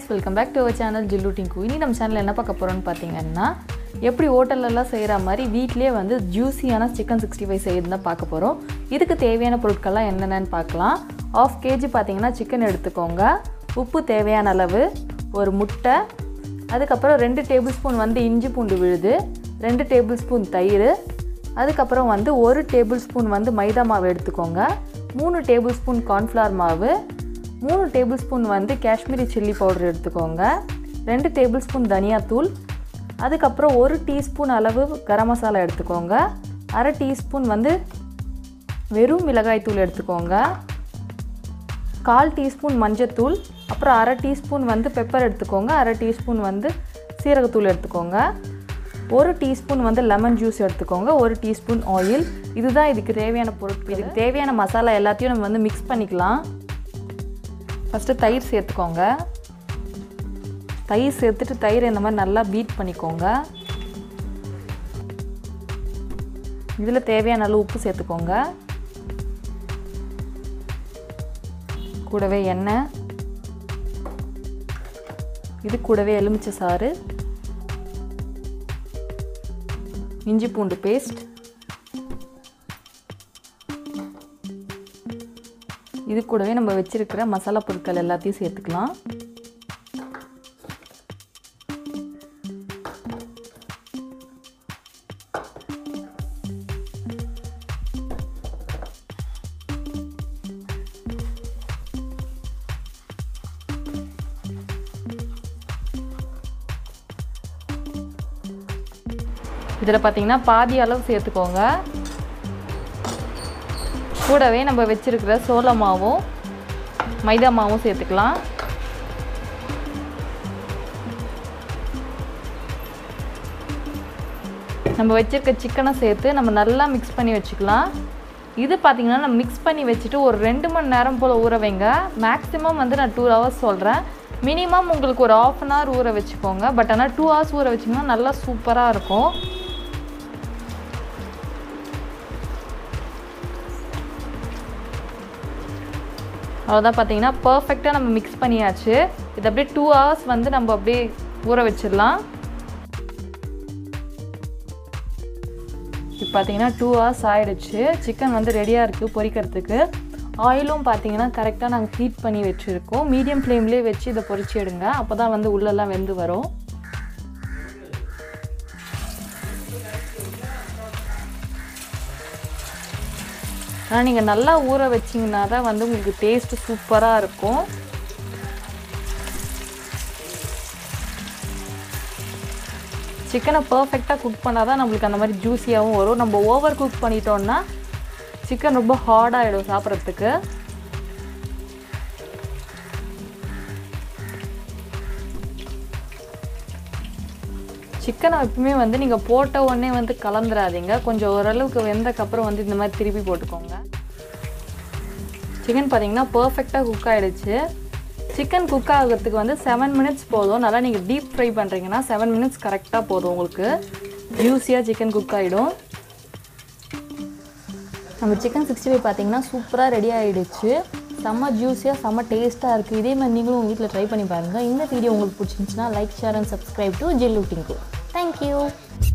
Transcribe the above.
welcome back to our channel Jillu Dingu இனி நம்ம channel என்ன பார்க்க போகிறோம்னு பார்த்தீங்கன்னா எப்படி ஹோட்டல்லலாம் செய்கிற மாதிரி வீட்லேயே வந்து ஜூஸியான சிக்கன் சிக்ஸ்டி ஃபைவ் செய்யறது தான் பார்க்க போகிறோம் இதுக்கு தேவையான பொருட்கள்லாம் என்னென்னு பார்க்கலாம் ஆஃப் கேஜி பார்த்தீங்கன்னா சிக்கன் எடுத்துக்கோங்க உப்பு தேவையான அளவு ஒரு முட்டை அதுக்கப்புறம் ரெண்டு டேபிள் ஸ்பூன் வந்து இஞ்சி பூண்டு விழுது ரெண்டு டேபிள் ஸ்பூன் தயிர் அதுக்கப்புறம் வந்து ஒரு டேபிள் ஸ்பூன் வந்து மைதா மாவு எடுத்துக்கோங்க மூணு டேபிள் ஸ்பூன் கார்ன்ஃப்ளவர் மாவு மூணு டேபிள் ஸ்பூன் வந்து காஷ்மீரி சில்லி பவுடர் எடுத்துக்கோங்க ரெண்டு டேபிள் ஸ்பூன் தனியாத்தூள் அதுக்கப்புறம் ஒரு டீஸ்பூன் அளவு கரம் மசாலா எடுத்துக்கோங்க அரை டீஸ்பூன் வந்து வெறும் மிளகாய் தூள் எடுத்துக்கோங்க கால் டீஸ்பூன் மஞ்சத்தூள் அப்புறம் அரை டீஸ்பூன் வந்து பெப்பர் எடுத்துக்கோங்க அரை டீஸ்பூன் வந்து சீரகத்தூள் எடுத்துக்கோங்க ஒரு டீஸ்பூன் வந்து லெமன் ஜூஸ் எடுத்துக்கோங்க ஒரு டீஸ்பூன் ஆயில் இதுதான் இதுக்கு தேவையான பொருட்கள் இதுக்கு தேவையான மசாலா எல்லாத்தையும் நம்ம வந்து மிக்ஸ் பண்ணிக்கலாம் ஃபஸ்ட்டு தயிர் சேர்த்துக்கோங்க தயிர் சேர்த்துட்டு தயிர் இந்த மாதிரி நல்லா பீட் பண்ணிக்கோங்க இதில் தேவையான அளவு உப்பு சேர்த்துக்கோங்க கூடவே எண்ணெய் இது கூடவே எலுமிச்சை சாறு இஞ்சி பூண்டு பேஸ்ட் இது கூடவே நம்ம வச்சிருக்கிற மசாலா பொருட்கள் எல்லாத்தையும் சேர்த்துக்கலாம் இதில் பார்த்தீங்கன்னா பாதி அளவு சேர்த்துக்கோங்க கூடவே நம்ம வச்சுருக்கிற சோள மாவும் மைதா மாவும் சேர்த்துக்கலாம் நம்ம வச்சுருக்க சிக்கனை சேர்த்து நம்ம நல்லா மிக்ஸ் பண்ணி வச்சுக்கலாம் இது பார்த்திங்கன்னா நம்ம மிக்ஸ் பண்ணி வச்சுட்டு ஒரு ரெண்டு மணி நேரம் போல் ஊற வைங்க மேக்ஸிமம் வந்து நான் டூ ஹவர்ஸ் சொல்கிறேன் மினிமம் உங்களுக்கு ஒரு ஆஃப் அன் ஹவர் ஊற வச்சுக்கோங்க பட் ஆனால் டூ ஹவர்ஸ் ஊற வச்சிங்கன்னா நல்லா சூப்பராக இருக்கும் அவ்வளோதான் பார்த்தீங்கன்னா பர்ஃபெக்டாக நம்ம மிக்ஸ் பண்ணியாச்சு இது அப்படியே டூ ஹவர்ஸ் வந்து நம்ம அப்படியே ஊற வச்சிடலாம் இப்போ பார்த்தீங்கன்னா டூ ஹவர்ஸ் ஆயிடுச்சு சிக்கன் வந்து ரெடியாக இருக்குது பொரிக்கிறதுக்கு ஆயிலும் பார்த்தீங்கன்னா கரெக்டாக நாங்கள் ஹீட் பண்ணி வச்சுருக்கோம் மீடியம் ஃப்ளேம்லேயே வச்சு இதை பொரிச்சு எடுங்க அப்போ தான் வந்து உள்ளெல்லாம் வெந்து வரும் ஆனால் நீங்கள் நல்லா ஊற வச்சிங்கன்னா தான் வந்து உங்களுக்கு டேஸ்ட்டு சூப்பராக இருக்கும் சிக்கனை பர்ஃபெக்டாக குக் பண்ணால் தான் நம்மளுக்கு அந்த மாதிரி ஜூஸியாகவும் வரும் நம்ம ஓவர் குக் பண்ணிட்டோம்னா சிக்கன் ரொம்ப ஹார்டாகிடும் சாப்பிட்றதுக்கு சிக்கனை எப்பவுமே வந்து நீங்கள் போட்ட உடனே வந்து கலந்துடாதீங்க கொஞ்சம் ஓரளவுக்கு வெந்தக்கப்புறம் வந்து இந்த மாதிரி திருப்பி போட்டுக்கோங்க சிக்கன் பார்த்தீங்கன்னா பர்ஃபெக்டாக குக் ஆகிடுச்சு சிக்கன் குக் ஆகிறதுக்கு வந்து செவன் மினிட்ஸ் போதும் நல்லா நீங்கள் டீப் ஃப்ரை பண்ணுறீங்கன்னா செவன் மினிட்ஸ் கரெக்டாக போதும் உங்களுக்கு ஜூஸியாக சிக்கன் குக் ஆகிடும் நம்ம சிக்கன் சிக்ஸ்டி ஃபைவ் பார்த்தீங்கன்னா சூப்பராக ரெடி ஆகிடுச்சு செம்ம ஜூஸியாக செம்ம டேஸ்ட்டாக இருக்குது இதே மாதிரி நீங்களும் உங்கள் வீட்டில் ட்ரை பண்ணி பாருங்கள் இந்த வீடியோ உங்களுக்கு பிடிச்சிருந்துச்சுன்னா like share and subscribe to Jillu Dingu thank you